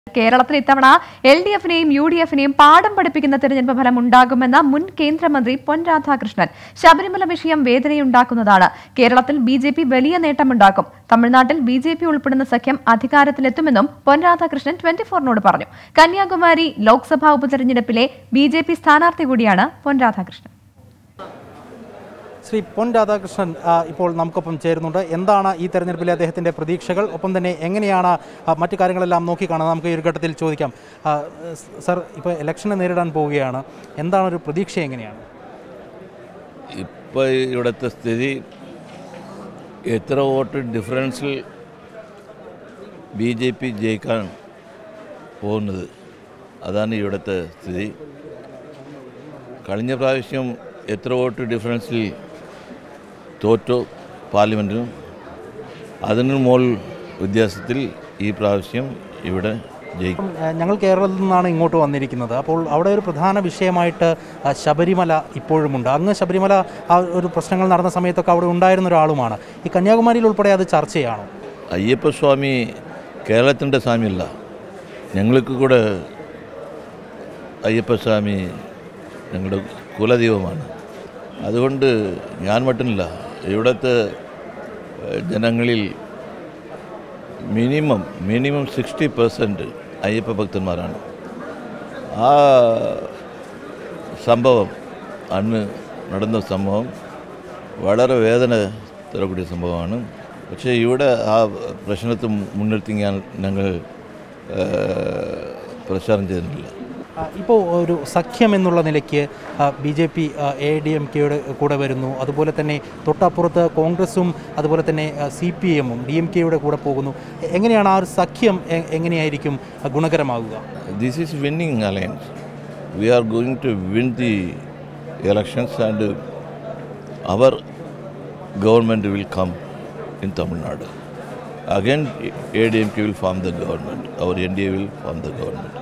കേരളത്തിൽ ഇത്തവണ L D എഫിനെയും യു ഡി എഫിനെയും പാഠം പഠിപ്പിക്കുന്ന തെരഞ്ഞെടുപ്പ് ഫലം ഉണ്ടാകുമെന്ന മുൻ കേന്ദ്രമന്ത്രി പൊൻ രാധാകൃഷ്ണൻ ശബരിമല വിഷയം വേദനയുണ്ടാക്കുന്നതാണ് കേരളത്തിൽ ബി ജെ പി വലിയ നേട്ടമുണ്ടാക്കും തമിഴ്നാട്ടിൽ ബി ജെ പി ഉൾപ്പെടുന്ന സഖ്യം അധികാരത്തിലെത്തുമെന്നും പൊൻ രാധാകൃഷ്ണൻ ട്വന്റി ഫോറിനോട് പറഞ്ഞു കന്യാകുമാരി ലോക്സഭാ ഉപതെരഞ്ഞെടുപ്പിലെ ബി ജെ പി സ്ഥാനാർത്ഥി കൂടിയാണ് പൊൻ രാധാകൃഷ്ണൻ ശ്രീ പൊൻ രാധാകൃഷ്ണൻ ആ, ഇപ്പോൾ നമുക്കൊപ്പം ചേരുന്നുണ്ട് എന്താണ് ഈ തെരഞ്ഞെടുപ്പിലെ അദ്ദേഹത്തിൻ്റെ പ്രതീക്ഷകൾ ഒപ്പം തന്നെ എങ്ങനെയാണ് ആ, മറ്റു കാര്യങ്ങളെല്ലാം നോക്കിക്കാണുന്നത് നമുക്ക് ഈ ഒരു ഘട്ടത്തിൽ ചോദിക്കാം ആ, സ് സർ ഇപ്പോൾ ഇലക്ഷനെ നേരിടാൻ പോവുകയാണ് എന്താണ് ഒരു പ്രതീക്ഷ എങ്ങനെയാണ് ഇപ്പോൾ ഇവിടുത്തെ സ്ഥിതി എത്ര വോട്ട് ഡിഫറൻസിൽ ബി ജെ പി ജയിക്കാൻ പോകുന്നത് അതാണ് ഇവിടുത്തെ സ്ഥിതി കഴിഞ്ഞ പ്രാവശ്യം എത്ര വോട്ട് ഡിഫറൻസിൽ തോറ്റു പാർലമെൻറ്റിനും അതിന് മുകൾ വ്യത്യാസത്തിൽ ഈ പ്രാവശ്യം ഇവിടെ ജയിക്കും അപ്പം, ആ, ഞങ്ങൾ കേരളത്തിൽ നിന്നാണ് ഇങ്ങോട്ട് വന്നിരിക്കുന്നത് അപ്പോൾ അവിടെ ഒരു പ്രധാന വിഷയമായിട്ട് ആ, ശബരിമല ഇപ്പോഴുമുണ്ട് അങ്ങ് ശബരിമല ആ ഒരു പ്രശ്നങ്ങൾ നടന്ന സമയത്തൊക്കെ അവിടെ ഉണ്ടായിരുന്ന ഒരാളുമാണ് ഈ കന്യാകുമാരിയിൽ ഉൾപ്പെടെ അത് ചർച്ചയാണോ അയ്യപ്പസ്വാമി കേരളത്തിൻ്റെ സ്വാമിയല്ല ഞങ്ങൾക്ക് കൂടെ അയ്യപ്പസ്വാമി ഞങ്ങളുടെ കുലദൈവമാണ് അതുകൊണ്ട് ഞാൻ മട്ടില്ല ഇവിടുത്തെ ഏഹ്, ജനങ്ങളിൽ minimum minimum sixty percent Ayyappa ഭക്തന്മാരാണ് ആ സംഭവം അന്ന് നടന്ന സംഭവം വളരെ വേദന തരக்கூடிய സംഭവമാണ് പക്ഷേ ഇവിടെ ആ പ്രശ്നത്തെ മുൻനിർത്തി ഞാൻ ഞങ്ങൾ ഏഹ്, പ്രചാരം ചെയ്യുന്നില്ല ആ, ഇപ്പോൾ ഒരു സഖ്യം എന്നുള്ള നിലയ്ക്ക് B J P A D M കെയുടെ കൂടെ വരുന്നു അതുപോലെ തന്നെ തൊട്ടപ്പുറത്ത് കോൺഗ്രസും അതുപോലെ തന്നെ സി പി എമ്മും ഡി എം കെയുടെ കൂടെ പോകുന്നു എ- എങ്ങനെയാണ് ആ ഒരു സഖ്യം എ- എങ്ങനെയായിരിക്കും ആ, ഗുണകരമാകുക This is winning alliance. We are going to win the elections and our government will come in Tamil Nadu. Again, ADMK will form the government. Our NDA will form the government.